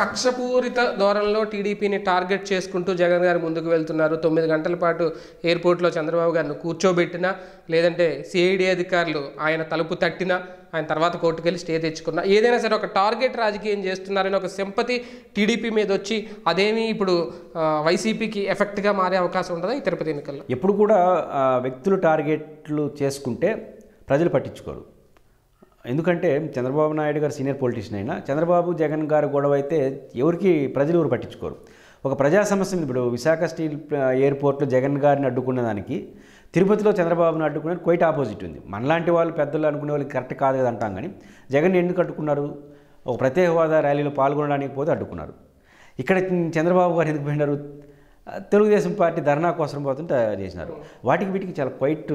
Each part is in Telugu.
కక్షపూరిత ధోరణిలో టీడీపీని టార్గెట్ చేసుకుంటూ జగన్ గారు ముందుకు వెళ్తున్నారు తొమ్మిది గంటల పాటు ఎయిర్పోర్ట్లో చంద్రబాబు గారిని కూర్చోబెట్టినా లేదంటే సిఐడి అధికారులు ఆయన తలుపు తట్టినా ఆయన తర్వాత కోర్టుకెళ్ళి స్టే తెచ్చుకున్నా ఏదైనా సరే ఒక టార్గెట్ రాజకీయం చేస్తున్నారని ఒక సింపతి టీడీపీ మీద వచ్చి అదేమీ ఇప్పుడు ఆ, వైసీపీకి ఎఫెక్ట్గా మారే అవకాశం ఉంటుందా ఈ తిరుపతి ఎన్నికల్లో ఎప్పుడు కూడా ఆ, వ్యక్తులు టార్గెట్లు చేసుకుంటే ప్రజలు పట్టించుకోరు ఎందుకంటే చంద్రబాబు నాయుడు గారు సీనియర్ పొలిటీషియన్ అయినా చంద్రబాబు జగన్ గారు గొడవ అయితే ఎవరికి ప్రజలు ఎవరు పట్టించుకోరు ఒక ప్రజా సమస్య ఉంది ఇప్పుడు విశాఖ స్టీల్ ప్ల- ఎయిర్పోర్ట్లో జగన్ గారిని అడ్డుకున్న దానికి తిరుపతిలో చంద్రబాబును అడ్డుకున్నది క్వైట్ ఆపోజిట్ ఉంది మనలాంటి వాళ్ళు పెద్దలు అనుకునే వాళ్ళకి కరెక్ట్ కాదు కదా అంటాం కానీ జగన్ ఎందుకు అడ్డుకున్నారు ఒక ప్రత్యేక హోదా ర్యాలీలో పాల్గొనడానికి పోతే అడ్డుకున్నారు ఇక్కడ చంద్రబాబు గారు ఎందుకు పోయినారు తెలుగుదేశం పార్టీ ధర్నా కోసం పోతుంటే చేసినారు వాటికి వీటికి చాలా క్వైట్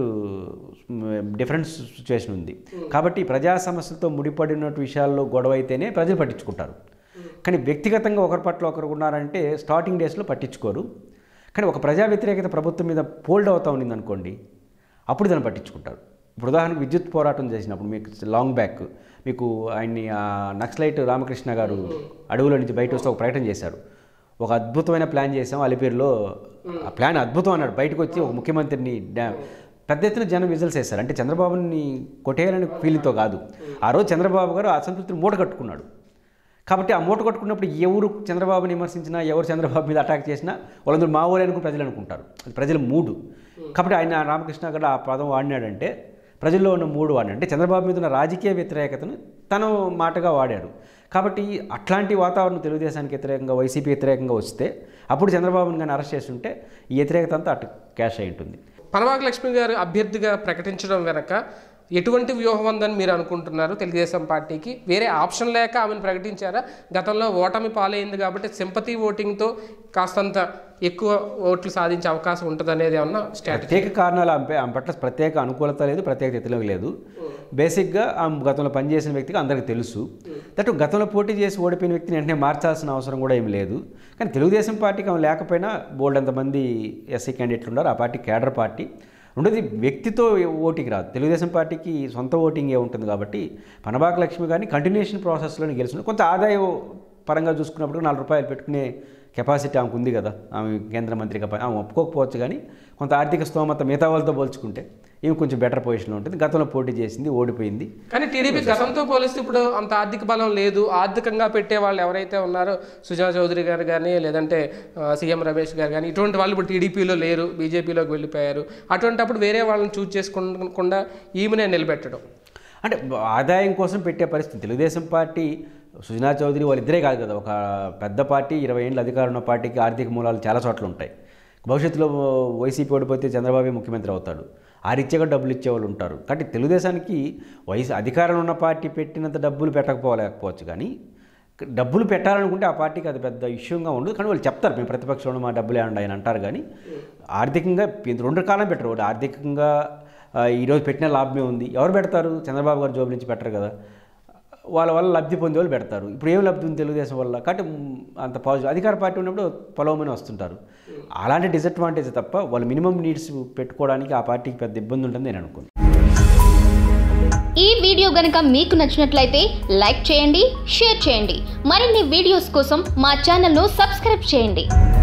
డిఫరెంట్ సిచ్యువేషన్ ఉంది కాబట్టి ప్రజా సమస్యలతో ముడిపడిన విషయాల్లో గొడవ అయితేనే ప్రజలు పట్టించుకుంటారు కానీ వ్యక్తిగతంగా ఒకరి పట్ల ఒకరు ఉన్నారంటే స్టార్టింగ్ డేస్లో పట్టించుకోరు కానీ ఒక ప్రజా వ్యతిరేకత ప్రభుత్వం మీద పోల్డ్ అవుతా ఉండింది అనుకోండి అప్పుడు దాన్ని పట్టించుకుంటారు ఇప్పుడు ఉదాహరణకు విద్యుత్ పోరాటం చేసినప్పుడు మీకు లాంగ్ బ్యాక్ మీకు ఆయన్ని ఆ నక్సలైట్ రామకృష్ణ గారు అడవుల నుంచి బయట వస్తే ఒక ప్రకటన చేశారు ఒక అద్భుతమైన ప్లాన్ చేసాం అలిపిరిలో ఆ ప్లాన్ అద్భుతం అన్నాడు బయటకు వచ్చి ఒక ముఖ్యమంత్రిని డా- పెద్ద ఎత్తున జనం విజల్స్ వేశారు అంటే చంద్రబాబుని కొట్టేయాలని ఫీలింగ్తో కాదు ఆ రోజు చంద్రబాబు గారు అసంతృప్తిని మూట కట్టుకున్నాడు కాబట్టి ఆ మూట కట్టుకున్నప్పుడు ఎవరు చంద్రబాబుని విమర్శించినా ఎవరు చంద్రబాబు మీద అటాక్ చేసినా వాళ్ళందరూ మా ఊరే అనుకుని ప్రజలు అనుకుంటారు అది ప్రజల మూడు కాబట్టి ఆయన రామకృష్ణ గారు ఆ పదం వాడినాడంటే ప్రజల్లో ఉన్న మూడు వాడినాడు అంటే చంద్రబాబు మీద ఉన్న రాజకీయ వ్యతిరేకతను తను మాటగా వాడాడు కాబట్టి అట్లాంటి వాతావరణం తెలుగుదేశానికి వ్యతిరేకంగా వైసీపీ వ్యతిరేకంగా వస్తే అప్పుడు చంద్రబాబుని కానీ అరెస్ట్ చేస్తుంటే ఈ వ్యతిరేకత అంతా అటు క్యాష్ అయి ఉంటుంది పనవాక లక్ష్మి గారు అభ్యర్థిగా ప్రకటించడం వెనక ఎటువంటి వ్యూహం ఉందని మీరు అనుకుంటున్నారు తెలుగుదేశం పార్టీకి వేరే ఆప్షన్ లేక ఆమెను ప్రకటించారా గతంలో ఓటమి పాలైంది కాబట్టి సింపతి ఓటింగ్తో కాస్తంత ఎక్కువ ఓట్లు సాధించే అవకాశం ఉంటుంది అనేది ఏమన్నా స్ట్రాటజీ ప్రత్యేక కారణాలు ఆమె ఆమె పట్ల ప్రత్యేక అనుకూలత లేదు ప్రత్యేక వ్యతిరేకత లేదు బేసిక్గా ఆమె గతంలో పనిచేసిన వ్యక్తికి అందరికీ తెలుసు దట్ గతంలో పోటీ చేసి ఓడిపోయిన వ్యక్తిని వెంటనే మార్చాల్సిన అవసరం కూడా ఏం లేదు కానీ తెలుగుదేశం పార్టీకి ఆమె లేకపోయినా బోల్డ్ అంతమంది ఎస్సీ క్యాండిడేట్లు ఉన్నారు ఆ పార్టీ కేడర్ పార్టీ రెండోది వ్యక్తితో ఓటింగ్ రాదు తెలుగుదేశం పార్టీకి సొంత ఓటింగే ఉంటుంది కాబట్టి పనబాక లక్ష్మి గారిని కంటిన్యూషన్ ప్రాసెస్లోనే గెలుస్తుంది కొంత ఆదాయం పరంగా చూసుకున్నప్పుడు నాలుగు రూపాయలు పెట్టుకునే కెపాసిటీ ఆమెకు ఉంది కదా ఆమె కేంద్ర మంత్రిగా ప- ఆమె ఒప్పుకోకపోవచ్చు కానీ కొంత ఆర్థిక స్తోమత మిగతా వాళ్ళతో పోల్చుకుంటే ఈమె కొంచెం బెటర్ పొజిషన్లో ఉంటుంది గతంలో పోటీ చేసింది ఓడిపోయింది కానీ టీడీపీ గతంతో పోలిస్తే ఇప్పుడు అంత ఆర్థిక బలం లేదు ఆర్థికంగా పెట్టే వాళ్ళు ఎవరైతే ఉన్నారో సుజనా చౌదరి గారు కానీ లేదంటే ఆ, సీఎం రమేష్ గారు కానీ ఇటువంటి వాళ్ళు ఇప్పుడు టీడీపీలో లేరు బీజేపీలోకి వెళ్ళిపోయారు అటువంటప్పుడు వేరే వాళ్ళని చూజ్ చేసుకోకుండా ఈమెనే నిలబెట్టడం అంటే ఆదాయం కోసం పెట్టే పరిస్థితి తెలుగుదేశం పార్టీ సుజనా చౌదరి వాళ్ళిద్దరే కాదు కదా ఒక పెద్ద పార్టీ ఇరవై ఏళ్ళు అధికారం ఉన్న పార్టీకి ఆర్థిక మూలాలు చాలా చోట్ల ఉంటాయి భవిష్యత్తులో వైసీపీ ఓడిపోతే చంద్రబాబు ముఖ్యమంత్రి అవుతాడు ఆ రీత్యాగా డబ్బులు ఇచ్చేవాళ్ళు ఉంటారు కాబట్టి తెలుగుదేశానికి వయసు అధికారంలో ఉన్న పార్టీ పెట్టినంత డబ్బులు పెట్టకపోలేకపోవచ్చు కానీ డబ్బులు పెట్టాలనుకుంటే ఆ పార్టీకి అది పెద్ద ఇష్యూగా ఉండదు కానీ వాళ్ళు చెప్తారు మేము ప్రతిపక్షంలో మా డబ్బులు ఏమండి ఆయన అంటారు కానీ ఆర్థికంగా ఇది రెండు కాలం పెట్టరు ఒకటి ఆర్థికంగా ఆ, ఈరోజు పెట్టిన లాభమే ఉంది ఎవరు పెడతారు చంద్రబాబు గారు జోబు నుంచి పెట్టరు కదా వాళ్ళ వల్ల లబ్ధి పొందే వాళ్ళు పెడతారు ఇప్పుడు ఏం లబ్ధి ఉంది తెలుగుదేశం వల్ల కాబట్టి మ్, అంత పాజిటివ్ అధికార పార్టీ ఉన్నప్పుడు పొలవమని వస్తుంటారు అలాంటి డిసడ్వాంటేజ్ తప్ప వాళ్ళు మినిమం నీడ్స్ పెట్టుకోవడానికి ఆ పార్టీకి పెద్ద ఇబ్బంది ఉంటుంది నేను అనుకుంటున్నాను ఈ వీడియో గనుక మీకు నచ్చినట్లయితే లైక్ చేయండి షేర్ చేయండి మరిన్ని వీడియోస్ కోసం మా ఛానల్ను సబ్స్క్రైబ్ చేయండి